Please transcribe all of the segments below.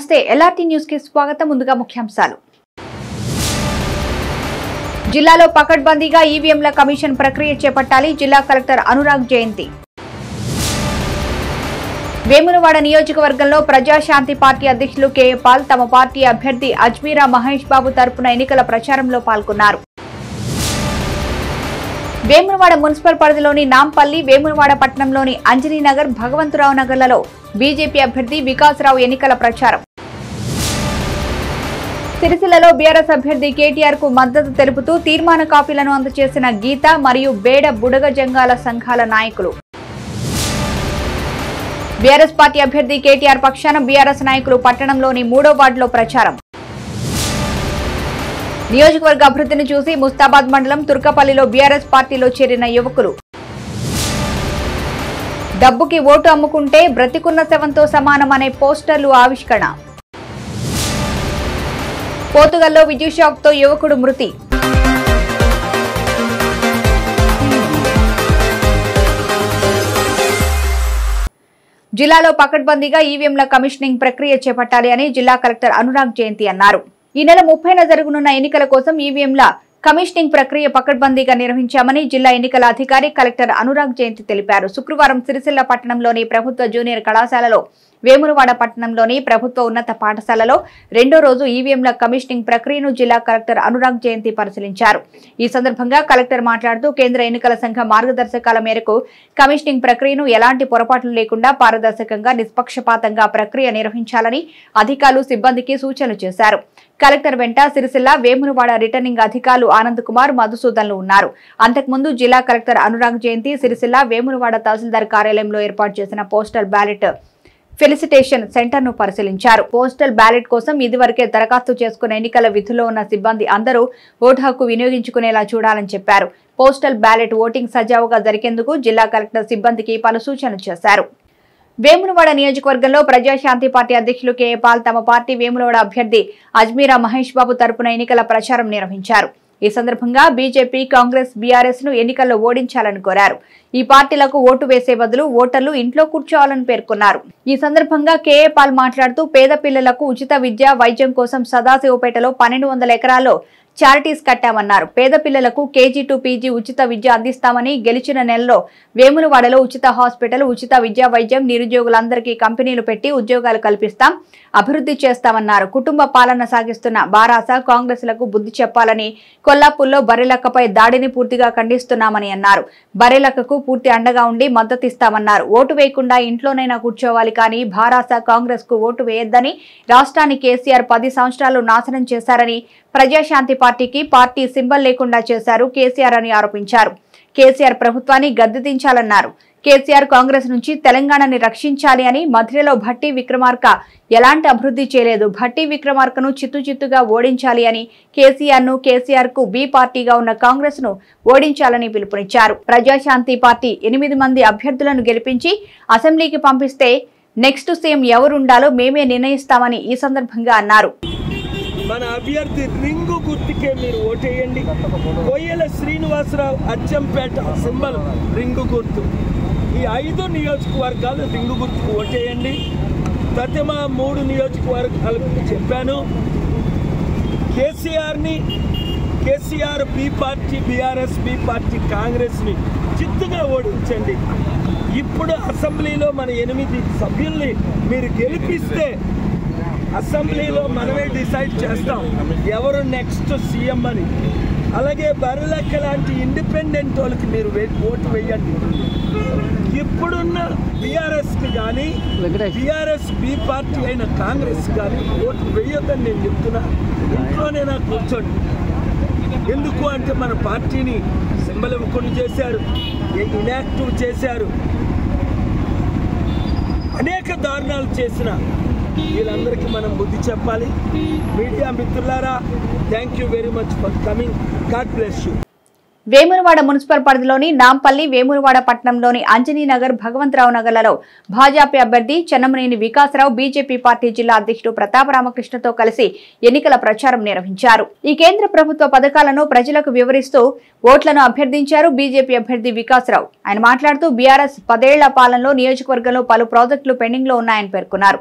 నమస్తే LRT news కి స్వాగతం ముందుగా ముఖ్యాంశాలు జిల్లాలో పకడ్బందీగా ఈవీఎంల కమిషన్ ప్రక్రియ చేపట్టాలి జిల్లా కలెక్టర్ అనురాగ్ జయంతి వేములవాడ నియోజకవర్గంలో ప్రజాశాంతి పార్టీ అధ్యక్షులు కేఏ పాల్ తమ పార్టీ అభ్యర్థి అజ్మీరా మహేష్ బాబు తరపున ఎన్నికల ప్రచారంలో పాల్గొన్నారు వేములవాడ మున్సిపల్ పరిధిలోని నాంపల్లి వేములవాడ పట్టణంలోని అంజనీనగర్ భగవంతరావు నగర్లలో బీజేపీ అభ్యర్థి వికాసరావు ఎన్నికల ప్రచారం సిరిసిల్లలో బీఆర్ఎస్ అభ్యర్థి కేటీఆర్ కు మద్దతు తెలుపుతూ తీర్మాన కాపీలను అందజేసిన గీత మరియు బేడ బుడగ జంగాల సంఘాల నాయకులు బీఆర్ఎస్ పార్టీ అభ్యర్థి కేటీఆర్ పక్షాన బీఆర్ఎస్ నాయకులు పట్టణంలోని మూడో వార్డులో ప్రచారం నియోజకవర్గ అభివృద్ధిని చూసి ముస్తాబాద్ మండలం తుర్కపల్లిలో బీఆర్ఎస్ పార్టీలో చేరిన యువకులు డబ్బుకి ఓటు అమ్ముకుంటే బ్రతికున్న శవంతో సమానం అనే పోస్టర్లు ఆవిష్కరణ పోతుగల్లో విద్యుత్ షాక్ తో యువకుడు మృతి జిల్లాలో పకడ్బందీగా ఈవీఎంల కమిషనింగ్ ప్రక్రియ చేపట్టాలి అని జిల్లా కలెక్టర్ అనురాగ్ జయంతి అన్నారు ఈ నెల ముప్పైన జరగనున్న ఎన్నికల కోసం ఈవీఎంల కమిషనింగ్ ప్రక్రియ పకడ్బందీగా నిర్వహించామని జిల్లా ఎన్నికల అధికారి కలెక్టర్ అనురాగ్ జయంతి తెలిపారు శుక్రవారం సిరిసిల్ల పట్టణంలోని ప్రభుత్వ జూనియర్ కళాశాలలో వేములవాడ పట్టణంలోని ప్రభుత్వ ఉన్నత పాఠశాలలో రెండో రోజు ఈవీఎంల కమిషనింగ్ ప్రక్రియను జిల్లా కలెక్టర్ అనురాగ్ జయంతి పరిశీలించారు ఈ సందర్భంగా కలెక్టర్ మాట్లాడుతూ కేంద్ర ఎన్నికల సంఘ మార్గదర్శకాల మేరకు కమిషనింగ్ ప్రక్రియను ఎలాంటి పొరపాట్లు లేకుండా పారదర్శకంగా నిష్పక్షపాతంగా ప్రక్రియ నిర్వహించాలని అధికారులు సిబ్బందికి సూచనలు చేశారు కలెక్టర్ వెంట సిరిసిల్ల వేములవాడ రిటర్నింగ్ అధికారులు ఆనంద్ కుమార్ మధుసూదన్లు ఉన్నారు అంతకుముందు జిల్లా కలెక్టర్ అనురాగ్ జయంతి సిరిసిల్ల వేములవాడ తహసీల్దార్ కార్యాలయంలో ఏర్పాటు చేసిన పోస్టల్ బ్యాలెట్ ఫెలిసిటేషన్ సెంటర్ ను పరిశీలించారు పోస్టల్ బ్యాలెట్ కోసం ఇదివరకే దరఖాస్తు చేసుకున్న ఎన్నికల విధుల్లో ఉన్న సిబ్బంది అందరూ ఓటు హక్కు వినియోగించుకునేలా చూడాలని చెప్పారు పోస్టల్ బ్యాలెట్ ఓటింగ్ సజావుగా జరిగేందుకు జిల్లా కలెక్టర్ సిబ్బందికి పలు సూచనలు చేశారు వేములవాడ నియోజకవర్గంలో ప్రజాశాంతి పార్టీ అధ్యక్షులు కేఏ పాల్ తమ పార్టీ వేములవాడ అభ్యర్థి అజ్మీరా మహేష్ బాబు తరపున ఎన్నికల ప్రచారం నిర్వహించారు ఈ సందర్భంగా బీజేపీ కాంగ్రెస్ బీఆర్ఎస్ ను ఎన్నికల్లో ఓడించాలని కోరారు ఈ పార్టీలకు ఓటు వేసే బదులు ఓటర్లు ఇంట్లో కూర్చోవాలని పేర్కొన్నారు ఈ సందర్భంగా కేఏ పాల్ మాట్లాడుతూ పేద పిల్లలకు ఉచిత విద్య వైద్యం కోసం సదాశివపేటలో పన్నెండు వందల ఎకరాల్లో చారిటీస్ కట్టామన్నారు పేద పిల్లలకు కేజీ టు పీజీ ఉచిత విద్య అందిస్తామని గెలిచిన నెలలో వేములవాడలో ఉచిత హాస్పిటల్ ఉచిత విద్యా వైద్యం నిరుద్యోగులందరికీ కంపెనీలు పెట్టి ఉద్యోగాలు కల్పిస్తాం అభివృద్ధి చేస్తామన్నారు కుటుంబ పాలన సాగిస్తున్న బారాస కాంగ్రెస్లకు బుద్ధి చెప్పాలని కొల్లాపూర్లో బర్రెలక్కపై దాడిని పూర్తిగా ఖండిస్తున్నామని అన్నారు బర్రెలక్కకు పూర్తి అండగా ఉండి మద్దతిస్తామన్నారు ఓటు వేయకుండా ఇంట్లోనైనా కూర్చోవాలి కానీ భారాస కాంగ్రెస్ కు ఓటు వేయొద్దని రాష్ట్రాన్ని కేసీఆర్ పది సంవత్సరాలు నాశనం చేశారని ప్రజాశాంతి పార్టీకి పార్టీ సింబల్ లేకుండా చేశారు కేసీఆర్ అని ఆరోపించారు కేసీఆర్ ప్రభుత్వాన్ని గద్దెదించాలన్నారు కేసీఆర్ కాంగ్రెస్ నుంచి తెలంగాణని రక్షించాలి అని మధ్యలో భట్టి విక్రమార్క ఎలాంటి అభివృద్ధి చేయలేదు భట్టి విక్రమార్కను చిత్తు చిత్తుగా ఓడించాలి అని కేసీఆర్ ను కేసీఆర్ కు బి పార్టీగా ఉన్న కాంగ్రెస్ ను ఓడించాలని పిలుపునిచ్చారు ప్రజాశాంతి పార్టీ ఎనిమిది మంది అభ్యర్థులను గెలిపించి అసెంబ్లీకి పంపిస్తే నెక్స్ట్ సీఎం ఎవరుండాలో మేమే నిర్ణయిస్తామని ఈ సందర్భంగా అన్నారు మన అభ్యర్థి రింగు గుర్తుకే మీరు ఓటేయండి కొయ్యల శ్రీనివాసరావు అచ్చంపేట సింబల్ రింగు గుర్తు ఈ ఐదు నియోజకవర్గాలు రింగు గుర్తుకు ఓటేయండి ప్రతిమ మూడు నియోజకవర్గాలకు చెప్పాను కేసీఆర్ని KCR B party BRS B party కాంగ్రెస్ని చిత్తుగా ఓడించండి ఇప్పుడు అసెంబ్లీలో మన ఎనిమిది సభ్యుల్ని మీరు గెలిపిస్తే అసెంబ్లీలో మనమే డిసైడ్ చేస్తాం ఎవరు నెక్స్ట్ సీఎం అని అలాగే బర్రెలెక్క లాంటి ఇండిపెండెంట్ వాళ్ళకి మీరు వే- ఓటు వేయండి ఇప్పుడున్న బీఆర్ఎస్కి కానీ బీఆర్ఎస్ బి పార్టీ అయిన కాంగ్రెస్ కానీ ఓటు వేయొద్దని నేను చెప్తున్నా ఇంట్లోనే నాకు కూర్చోండి ఎందుకు అంటే మన పార్టీని సింబల్ ఇవ్వకుండా చేశారు ఇనాక్టివ్ చేశారు అనేక దారుణాలు చేసిన వీళ్ళందరికీ మనం బుద్ధి చెప్పాలి మీడియా మిత్రులారా thank you very much for coming god bless you Vemulawada municipal పరిధిలోని నాంపల్లి వేములవాడ పట్టణంలోని అంజనీనగర్ భగవంతరావు నగర్లలో భాజపా అభ్యర్థి చెన్నమనేని వికాసరావు బీజేపీ పార్టీ జిల్లా అధ్యక్షుడు ప్రతాప రామకృష్ణతో కలిసి ఎన్నికల ప్రచారం నిర్వహించారు ఈ కేంద్ర ప్రభుత్వ పథకాలను ప్రజలకు వివరిస్తూ ఓట్లను అభ్యర్థించారు బీజేపీ అభ్యర్థి వికాసరావు ఆయన మాట్లాడుతూ బీఆర్ఎస్ పదేళ్ల పాలనలో నియోజకవర్గంలో పలు ప్రాజెక్టులు పెండింగ్ లో ఉన్నాయని పేర్కొన్నారు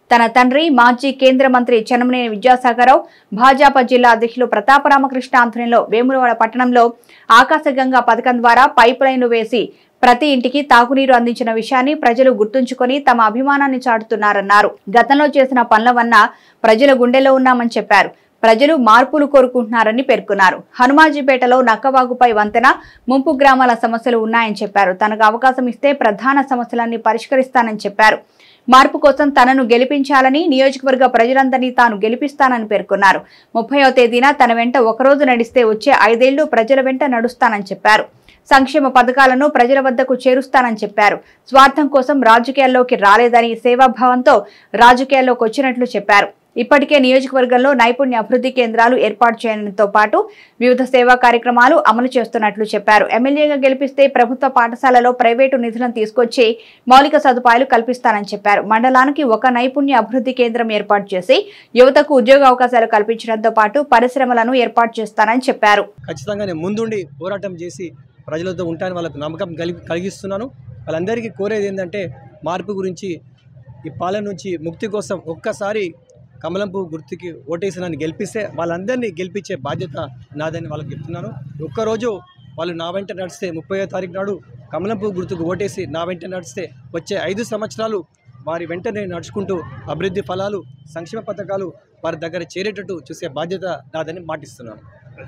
తన తండ్రి మాజీ కేంద్ర మంత్రి చెన్నమనేని విద్యాసాగరరావు భాజపా జిల్లా అధ్యక్షులు ప్రతాపరామకృష్ణ ఆధ్వర్యంలో వేములవాడ పట్టణంలో ఆకాశగంగా పథకం ద్వారా పైప్ లైన్లు వేసి ప్రతి ఇంటికి తాగునీరు అందించిన విషయాన్ని ప్రజలు గుర్తుంచుకొని తమ అభిమానాన్ని చాటుతున్నారన్నారు గతంలో చేసిన పనుల వల్ల ప్రజల గుండెల్లో ఉన్నామని చెప్పారు ప్రజలు మార్పులు కోరుకుంటున్నారని పేర్కొన్నారు హనుమాజీపేటలో నక్కవాగుపై వంతెన ముంపు గ్రామాల సమస్యలు ఉన్నాయని చెప్పారు తనకు అవకాశం ఇస్తే ప్రధాన సమస్యలన్నీ పరిష్కరిస్తానని చెప్పారు మార్పు కోసం తనను గెలిపించాలని నియోజకవర్గ ప్రజలందరినీ తాను గెలిపిస్తానని పేర్కొన్నారు ముప్పయో తేదీన తన వెంట ఒకరోజు నడిస్తే వచ్చే ఐదేళ్లు ప్రజల వెంట నడుస్తానని చెప్పారు సంక్షేమ పథకాలను ప్రజల వద్దకు చేరుస్తానని చెప్పారు స్వార్థం కోసం రాజకీయాల్లోకి రాలేదని సేవాభావంతో రాజకీయాల్లోకి వచ్చినట్లు చెప్పారు ఇప్పటికే నియోజకవర్గంలో నైపుణ్య అభివృద్ధి కేంద్రాలు ఏర్పాటు చేయడంతో పాటు వివిధ సేవా కార్యక్రమాలు అమలు చేస్తున్నట్లు చెప్పారు ఎమ్మెల్యేగా గెలిపిస్తే ప్రభుత్వ పాఠశాలలో ప్రైవేటు నిధులను తీసుకొచ్చి మౌలిక సదుపాయాలు కల్పిస్తానని చెప్పారు మండలానికి ఒక నైపుణ్య అభివృద్ధి కేంద్రం ఏర్పాటు చేసి యువతకు ఉద్యోగ అవకాశాలు కల్పించడంతో పాటు పరిశ్రమలను ఏర్పాటు చేస్తానని చెప్పారు ఖచ్చితంగా నేను ముందుండి పోరాటం చేసి ప్రజలతో ఉంటానని వాళ్ళకు నమ్మకం కలిగి కలిగిస్తున్నాను వాళ్ళందరికీ కోరేది ఏంటంటే మార్పు గురించి ఈ పాలన నుంచి ముక్తి కోసం ఒక్కసారి కమలంపు గుర్తుకి ఓటేసి నన్ను గెలిపిస్తే వాళ్ళందరినీ గెలిపించే బాధ్యత నాదని వాళ్ళకి చెప్తున్నాను ఒక్కరోజు వాళ్ళు నా వెంట నడిస్తే ముప్పై తారీఖు నాడు కమలంపు గుర్తుకు ఓటేసి నా వెంట నడిస్తే వచ్చే ఐదు సంవత్సరాలు వారి వెంట నేను నడుచుకుంటూ అభివృద్ధి ఫలాలు సంక్షేమ పథకాలు వారి దగ్గర చేరేటట్టు చూసే బాధ్యత నాదని మాటిస్తున్నాను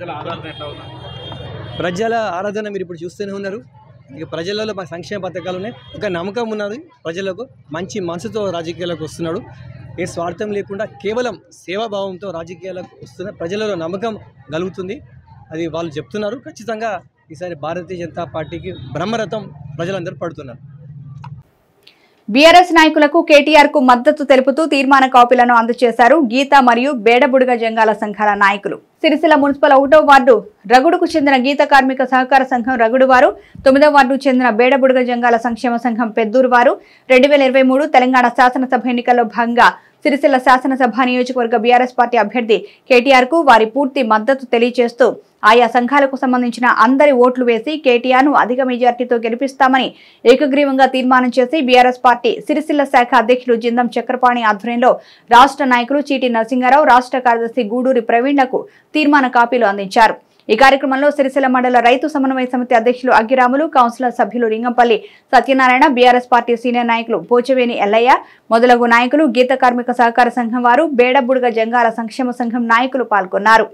ప్రజల ఆరాధన మీరు ఇప్పుడు చూస్తూనే ఉన్నారు ఇక ప్రజలలో మా సంక్షేమ పథకాలు ఉన్నాయి ఒక నమ్మకం ఉన్నది ప్రజలకు మంచి మనసుతో రాజకీయాలకు వస్తున్నాడు ఏ స్వార్థం లేకుండా కేవలం సేవాభావంతో రాజకీయాలకు వస్తున్న ప్రజలలో నమ్మకం కలుగుతుంది అది వాళ్ళు చెప్తున్నారు ఖచ్చితంగా ఈసారి భారతీయ జనతా పార్టీకి బ్రహ్మరథం ప్రజలందరూ పడుతున్నారు బీఆర్ఎస్ నాయకులకు కేటీఆర్ కు మద్దతు తెలుపుతూ తీర్మాన కాపీలను అందజేశారు గీత మరియు బేడబుడుగ జంగాల సంఘాల నాయకులు సిరిసిల్ల మున్సిపల్ ఒకటో వార్డు రగుడుకు చెందిన గీత కార్మిక సహకార సంఘం రగుడు వారు తొమ్మిదో వార్డు చెందిన బేడబుడుగ జంగాల సంక్షేమ సంఘం పెద్దూరు వారు రెండు వేల ఇరవై మూడు తెలంగాణ శాసనసభ ఎన్నికల్లో భాగంగా సిరిసిల్ల శాసనసభ నియోజకవర్గ బీఆర్ఎస్ పార్టీ అభ్యర్థి కేటీఆర్ కు వారి పూర్తి మద్దతు తెలియజేస్తూ ఆయా సంఘాలకు సంబంధించిన అందరి ఓట్లు వేసి కేటీఆర్ ను అధిక మెజార్టీతో గెలిపిస్తామని ఏకగ్రీవంగా తీర్మానం చేసి బీఆర్ఎస్ పార్టీ సిరిసిల్ల శాఖ అధ్యక్షులు జిందం చక్రపాణి ఆధ్వర్యంలో రాష్ట్ర నాయకులు చీటి నరసింహారావు రాష్ట్ర కార్యదర్శి గూడూరి ప్రవీణ్లకు తీర్మాన కాపీలు అందించారు ఈ కార్యక్రమంలో సిరిసిల్ల మండల రైతు సమన్వయ సమితి అధ్యక్షులు అగ్గిరాములు కౌన్సిలర్ సభ్యులు లింగంపల్లి సత్యనారాయణ బీఆర్ఎస్ పార్టీ సీనియర్ నాయకులు పోచవేని ఎల్లయ్య మొదలగు నాయకులు గీత కార్మిక సహకార సంఘం వారు బేడబుడుగ జంగాల సంక్షేమ సంఘం నాయకులు పాల్గొన్నారు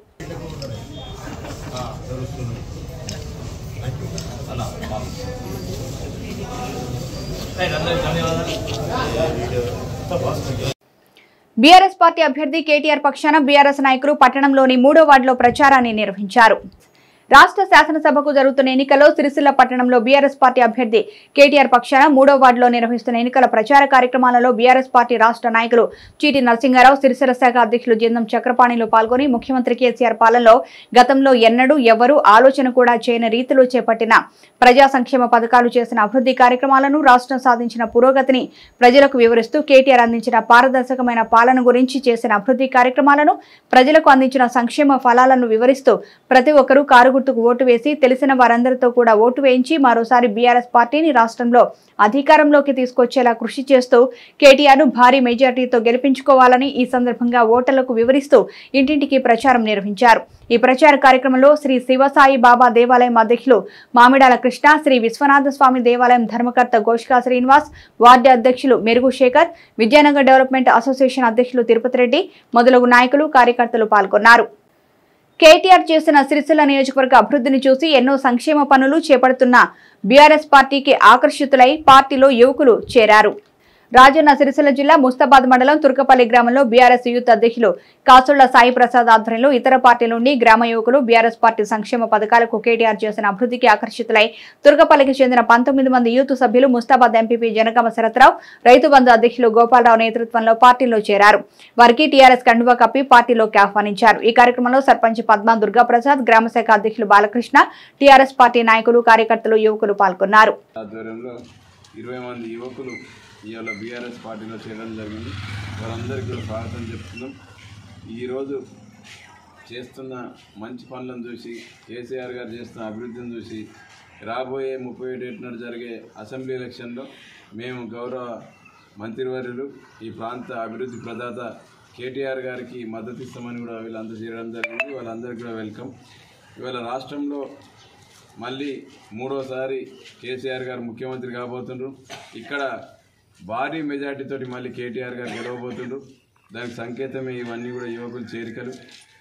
బీఆర్ఎస్ పార్టీ అభ్యర్థి కేటీఆర్ పక్షాన బీఆర్ఎస్ నాయకులు పట్టణంలోని మూడో వార్డులో ప్రచారాన్ని నిర్వహించారు రాష్ట్ర శాసనసభకు జరుగుతున్న ఎన్నికల్లో సిరిసిల్ల పట్టణంలో బీఆర్ఎస్ పార్టీ అభ్యర్థి కేటీఆర్ పక్షాన మూడో వార్డులో నిర్వహిస్తున్న ఎన్నికల ప్రచార కార్యక్రమాలలో బీఆర్ఎస్ పార్టీ రాష్ట్ర నాయకులు చీటి నరసింహారావు సిరిసిల్ల శాఖ అధ్యక్షులు జిందం చక్రపాణిలో పాల్గొని ముఖ్యమంత్రి కేసీఆర్ పాలనలో గతంలో ఎన్నడూ ఎవరూ ఆలోచన కూడా చేయని రీతిలో చేపట్టిన ప్రజా సంక్షేమ పథకాలు చేసిన అభివృద్ధి కార్యక్రమాలను రాష్ట్రం సాధించిన పురోగతిని ప్రజలకు వివరిస్తూ కేటీఆర్ అందించిన పారదర్శకమైన పాలన గురించి చేసిన అభివృద్ధి కార్యక్రమాలను ప్రజలకు అందించిన సంక్షేమ ఫలాలను వివరిస్తూ ప్రతి ఒక్కరూ కారు గుర్తుకు ఓటు వేసి తెలిసిన వారందరితో కూడా ఓటు వేయించి మరోసారి బీఆర్ఎస్ పార్టీని రాష్ట్రంలో అధికారంలోకి తీసుకొచ్చేలా కృషి చేస్తూ కేటీఆర్ ను భారీ మెజార్టీతో గెలిపించుకోవాలని ఈ సందర్భంగా ఓటర్లకు వివరిస్తూ ఇంటింటికి ప్రచారం నిర్వహించారు ఈ ప్రచార కార్యక్రమంలో శ్రీ శివసాయి బాబా దేవాలయం అధ్యక్షులు మామిడాల కృష్ణ శ్రీ విశ్వనాథ స్వామి దేవాలయం ధర్మకర్త గోష్కా శ్రీనివాస్ వార్డు అధ్యక్షులు మెరుగు శేఖర్ విద్యానగర్ డెవలప్మెంట్ అసోసియేషన్ అధ్యక్షులు తిరుపతి రెడ్డి మొదలగు నాయకులు కార్యకర్తలు పాల్గొన్నారు కేటీఆర్ చేసిన సిరిసిల్ల నియోజకవర్గ అభివృద్ధిని చూసి ఎన్నో సంక్షేమ పనులు చేపడుతున్న బీఆర్ఎస్ పార్టీకి ఆకర్షితులై పార్టీలో యువకులు చేరారు రాజన్న సిరిసిల్ల జిల్లా ముస్తాబాద్ మండలం తుర్కపల్లి గ్రామంలో బీఆర్ఎస్ యూత్ అధ్యక్షులు కాసుళ్ల సాయి ప్రసాద్ ఆధ్వర్యంలో ఇతర పార్టీల నుండి గ్రామ యువకులు బీఆర్ఎస్ పార్టీ సంక్షేమ పథకాలకు కేటీఆర్ చేసిన అభివృద్ధికి ఆకర్షితులై తుర్కపల్లికి చెందిన పంతొమ్మిది మంది యూత్ సభ్యులు ముస్తాబాద్ ఎంపీపీ జనగామ శరత్రావు రైతు బంధు అధ్యక్షులు గోపాలరావు నేతృత్వంలో పార్టీలో చేరారు వారికి టీఆర్ఎస్ కండువా కప్పి పార్టీలోకి ఆహ్వానించారు ఈ కార్యక్రమంలో సర్పంచ్ పద్మా దుర్గాప్రసాద్ గ్రామశాఖ అధ్యక్షులు బాలకృష్ణ టీఆర్ఎస్ పార్టీ నాయకులు కార్యకర్తలు యువకులు పాల్గొన్నారు ఆధ్వర్యంలో ఇరవై మంది యువకులు ఇవాళ బీఆర్ఎస్ పార్టీలో చేరడం జరిగింది వారందరికీ కూడా స్వాగతం చెప్తున్నాం ఈరోజు చేస్తున్న మంచి పనులను చూసి కేసీఆర్ గారు చేస్తున్న అభివృద్ధిని చూసి రాబోయే ముప్పై ఏడు నాడు జరిగే అసెంబ్లీ ఎలక్షన్లో మేము గౌరవ మంత్రివర్యులు ఈ ప్రాంత అభివృద్ధి ప్రదాత కేటీఆర్ గారికి మద్దతు ఇస్తామని కూడా వీళ్ళందరూ చేయడం జరిగింది వాళ్ళందరికీ కూడా వెల్కమ్ ఇవాళ రాష్ట్రంలో మళ్ళీ మూడోసారి కేసీఆర్ గారు ముఖ్యమంత్రి కాబోతుండ్రు ఇక్కడ భారీ మెజార్టీతోటి మళ్ళీ కేటీఆర్ గారు గెలవబోతుండ్రు దానికి సంకేతమే ఇవన్నీ కూడా యువకుల చేరికలు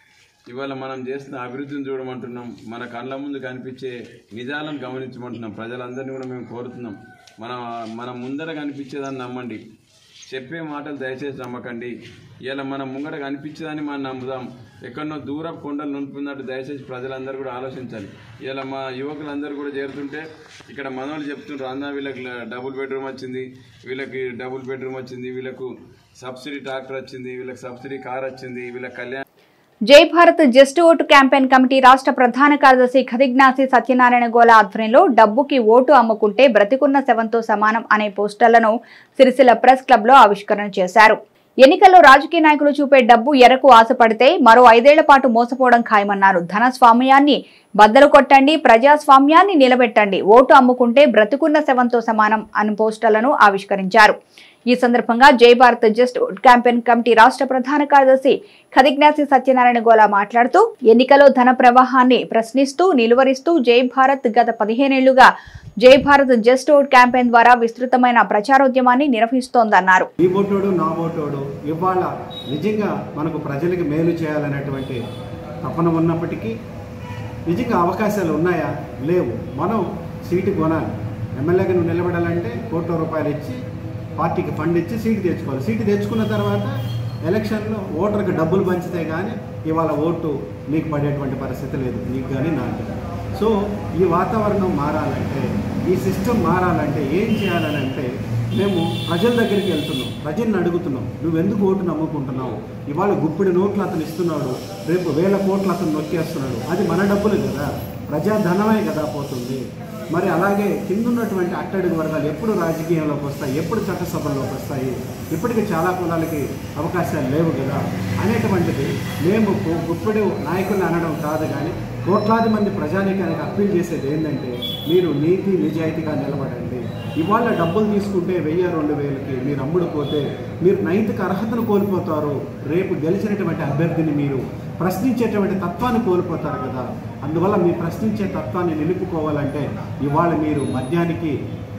ఇవాళ మనం చేస్తున్న అభివృద్ధిని చూడమంటున్నాం మన కళ్ళ ముందు కనిపించే నిజాలను గమనించమంటున్నాం ప్రజలందరినీ కూడా మేము కోరుతున్నాం మన మన ముందర కనిపించేదాన్ని నమ్మండి చెప్పే మాటలు దయచేసి నమ్మకండి ఇలా మన ముంగట కనిపించేదాన్ని మనం నమ్ముదాం ఎక్కడనో దూరం కొండలు నుంపున్నట్టు దయచేసి ప్రజలందరూ కూడా ఆలోచించాలి ఇలా మా యువకులందరూ కూడా చేరుతుంటే ఇక్కడ మనోళ్ళు చెప్తుంటారు అన్న వీళ్ళకి డబుల్ బెడ్రూమ్ వచ్చింది వీళ్ళకి డబుల్ బెడ్రూమ్ వచ్చింది వీళ్ళకు సబ్సిడీ ట్రాక్టర్ వచ్చింది వీళ్ళకి సబ్సిడీ కార్ వచ్చింది వీళ్ళకి కళ్యాణ Jai Bharat just vote campaign committee రాష్ట్ర ప్రధాన కార్యదర్శి ఖదిగ్నాసి సత్యనారాయణ గోల ఆధ్వర్యంలో డబ్బుకి ఓటు అమ్ముకుంటే బ్రతికున్న శవంతో సమానం అనే పోస్టర్లను సిరిసిల్ల ప్రెస్ క్లబ్ లో ఆవిష్కరణ చేశారు ఎన్నికల్లో రాజకీయ నాయకులు చూపే డబ్బు ఎరకు ఆశపడితే మరో ఐదేళ్ల పాటు మోసపోవడం ఖాయమన్నారు ధన స్వామ్యాన్ని బద్దలు కొట్టండి ప్రజాస్వామ్యాన్ని నిలబెట్టండి ఓటు అమ్ముకుంటే బ్రతుకున్న శవంతో సమానం అని పోస్టర్లను ఆవిష్కరించారు ఈ సందర్భంగా Jai Bharat just vote campaign committee రాష్ట్ర ప్రధాన కార్యదర్శి ఖదిజ్ఞాసి సత్యనారాయణ గోలా మాట్లాడుతూ ఎన్నికలో ధన ప్రవాహాన్ని ప్రశ్నిస్తూ నిలువరిస్తూ జై భారత్ గత పదిహేనేళ్లుగా జై భారత్ జస్ట్ ఓట్ క్యాంపెయిన్ ద్వారా విస్తృతమైన ప్రచారోద్యమాన్ని నిర్వహిస్తోందన్నారు ఈ ఓటోడు నా ఓటోడు ఇవాళ నిజంగా మనకు ప్రజలకు మేలు చేయాలనేటువంటి తపన ఉన్నప్పటికీ నిజంగా అవకాశాలు ఉన్నాయా లేవు మనం సీటు కొనాలి ఎమ్మెల్యేగా నువ్వు నిలబడాలంటే కోట్ల రూపాయలు ఇచ్చి పార్టీకి ఫండ్ ఇచ్చి సీటు తెచ్చుకోవాలి సీటు తెచ్చుకున్న తర్వాత ఎలక్షన్లో ఓటర్కి డబ్బులు పంచితే కానీ ఇవాళ ఓటు నీకు పడేటువంటి పరిస్థితి లేదు నీకు కానీ నాకు కానీ. సో ఈ వాతావరణం మారాలంటే ఈ సిస్టమ్ మారాలంటే ఏం చేయాలని అంటే మేము ప్రజల దగ్గరికి వెళ్తున్నాం ప్రజల్ని అడుగుతున్నాం నువ్వెందుకు ఓటు నమ్ముకుంటున్నావు ఇవాళ గుప్పిడి నోట్లు అతను ఇస్తున్నాడు రేపు వేల కోట్లు అతను నొక్కేస్తున్నాడు అది మన డబ్బులు కదా ప్రజాధనమే కదా పోతుంది మరి అలాగే కిందున్నటువంటి అట్టడుగు వర్గాలు ఎప్పుడు రాజకీయంలోకి వస్తాయి ఎప్పుడు చట్టసభల్లోకి వస్తాయి ఇప్పటికీ చాలా కులాలకి అవకాశాలు లేవు కదా అనేటువంటిది మేము గు- గుప్పెడు నాయకుల్ని అనడం కాదు కానీ కోట్లాది మంది ప్రజానీకానికి అప్పీల్ చేసేది ఏంటంటే మీరు నీతి నిజాయితీగా నిలబడండి ఇవాళ డబ్బులు తీసుకుంటే వెయ్యి రెండు వేలకి మీరు అమ్ముడు పోతే మీరు నైతిక అర్హతను కోల్పోతారు రేపు గెలిచినటువంటి అభ్యర్థిని మీరు ప్రశ్నించేటువంటి తత్వాన్ని కోల్పోతారు కదా అందువల్ల మీ ప్రశ్నించే తత్వాన్ని నిలుపుకోవాలంటే ఇవాళ మీరు మద్యానికి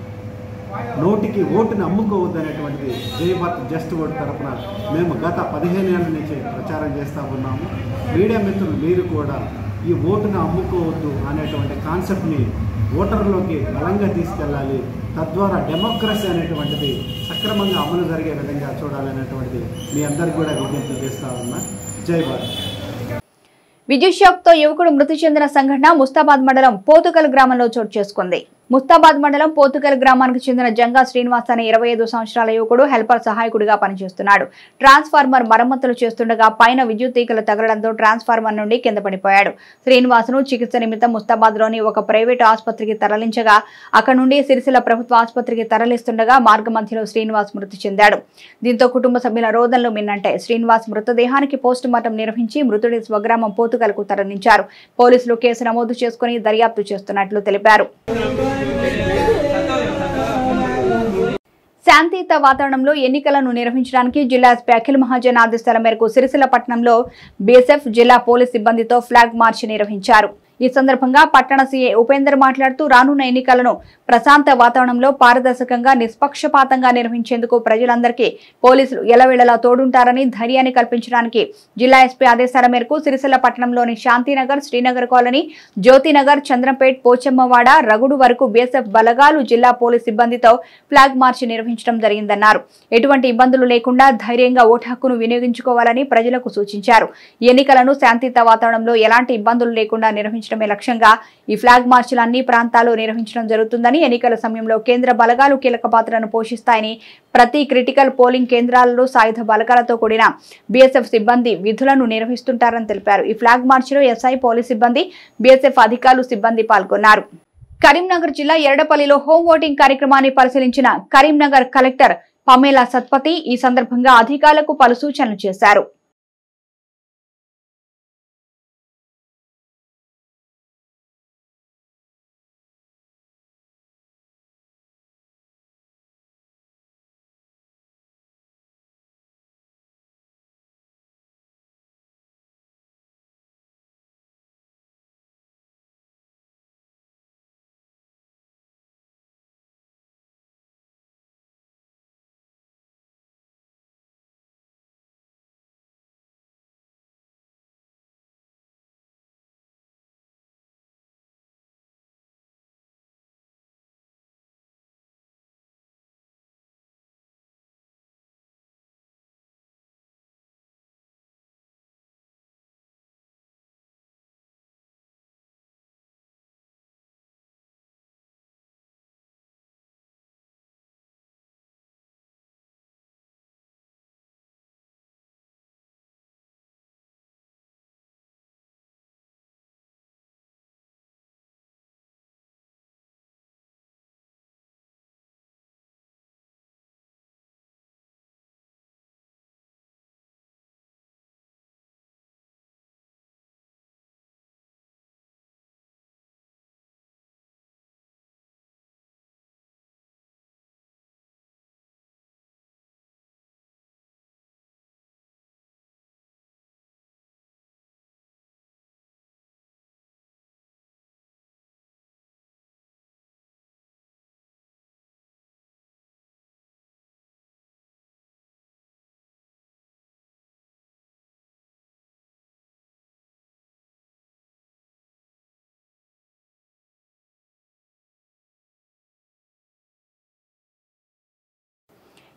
నోటికి ఓటుని అమ్ముకోవద్దు అనేటువంటిది జై భారత్ జస్ట్ ఓటు తరపున మేము గత పదిహేను ఏళ్ళ నుంచి ప్రచారం చేస్తూ ఉన్నాము మీడియా మిత్రులు మీరు కూడా ఈ ఓటును అమ్ముకోవద్దు అనేటువంటి కాన్సెప్ట్ని ఓటర్లోకి బలంగా తీసుకెళ్ళాలి తద్వారా డెమోక్రసీ అనేటువంటిది సక్రమంగా అమలు జరిగే విధంగా చూడాలనేటువంటిది మీ అందరికి కూడా విజ్ఞప్తి చేస్తా ఉన్నా జై భారత్ విద్యుత్ షాక్ తో యువకుడు మృతి చెందిన సంఘటన ముస్తాబాద్ మండలం పోతుకల్ గ్రామంలో చోటు చేసుకుంది ముస్తాబాద్ మండలం పోతుకల్ గ్రామానికి చెందిన జంగా శ్రీనివాస్ అనే ఇరవై ఐదు సంవత్సరాల యువకుడు హెల్పర్ సహాయకుడిగా పనిచేస్తున్నాడు ట్రాన్స్ఫార్మర్ మరమ్మతులు చేస్తుండగా పైన విద్యుత్ తీగలు తగలడంతో ట్రాన్స్ఫార్మర్ నుండి కింద పడిపోయాడు శ్రీనివాస్ను చికిత్స నిమిత్తం ముస్తాబాద్ లోని ఒక ప్రైవేటు ఆసుపత్రికి తరలించగా అక్కడ నుండి సిరిసిల్ల ప్రభుత్వ ఆసుపత్రికి తరలిస్తుండగా మార్గ మధ్యలో శ్రీనివాస్ మృతి చెందాడు దీంతో కుటుంబ సభ్యుల రోదనలు మిన్నంటాయి శ్రీనివాస్ మృతదేహానికి పోస్టు మార్టం నిర్వహించి మృతుడి స్వగ్రామం పోతుగలకు తరలించారు పోలీసులు కేసు నమోదు చేసుకుని దర్యాప్తు చేస్తున్నట్లు తెలిపారు శాంతియుత వాతావరణంలో ఎన్నికలను నిర్వహించడానికి జిల్లా ఎస్పీ అఖిల్ మహాజన్ ఆదేశాల మేరకు సిరిసిల్ల పట్టణంలో బీఎస్ఎఫ్ జిల్లా పోలీస్ సిబ్బందితో ఫ్లాగ్ మార్చ్ నిర్వహించారు ఈ సందర్భంగా పట్టణ సీఏ ఉపేందర్ మాట్లాడుతూ రానున్న ఎన్నికలను ప్రశాంత వాతావరణంలో పారదర్శకంగా నిష్పక్షపాతంగా నిర్వహించేందుకు ప్రజలందరికీ పోలీసులు ఎలవేళలా తోడుంటారని ధైర్యాన్ని కల్పించడానికి జిల్లా ఎస్పీ ఆదేశాల మేరకు సిరిసిల్ల పట్టణంలోని శాంతినగర్ శ్రీనగర్ కాలనీ జ్యోతినగర్ చంద్రంపేట్ పోచమ్మవాడ రగుడు వరకు బీఎస్ఎఫ్ బలగాలు జిల్లా పోలీస్ సిబ్బందితో ఫ్లాగ్ మార్చ్ నిర్వహించడం జరిగిందన్నారు ఎటువంటి ఇబ్బందులు లేకుండా ధైర్యంగా ఓటు హక్కును వినియోగించుకోవాలని ప్రజలకు సూచించారు ఈ ఎన్నికలను శాంతియుత వాతావరణంలో ఎలాంటి ఇబ్బందులు లేకుండా నిర్వహించడమే లక్ష్యంగా ఈ ఫ్లాగ్ మార్చిలు అన్ని ప్రాంతాల్లో నిర్వహించడం జరుగుతుందని ఎన్నికల సమయంలో కేంద్ర బలగాలు కీలక పాత్రను పోషిస్తాయని ప్రతి క్రిటికల్ పోలింగ్ కేంద్రాలలో సాయుధ బలగాలతో కూడిన బీఎస్ఎఫ్ సిబ్బంది విధులను నిర్వహిస్తుంటారని తెలిపారు ఈ ఫ్లాగ్ మార్చిలో ఎస్ఐ పోలీస్ సిబ్బంది బీఎస్ఎఫ్ అధికారులు సిబ్బంది పాల్గొన్నారు కరీంనగర్ జిల్లా ఎరడపల్లిలో హోం ఓటింగ్ కార్యక్రమాన్ని పరిశీలించిన కరీంనగర్ కలెక్టర్ పమేలా సత్పతి ఈ సందర్భంగా అధికారులకు పలు సూచనలు చేశారు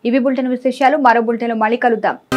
ఇవి బులెటిన్ విశేషాలు మరో బులెటిన్లో మళ్ళీ కలుద్దాం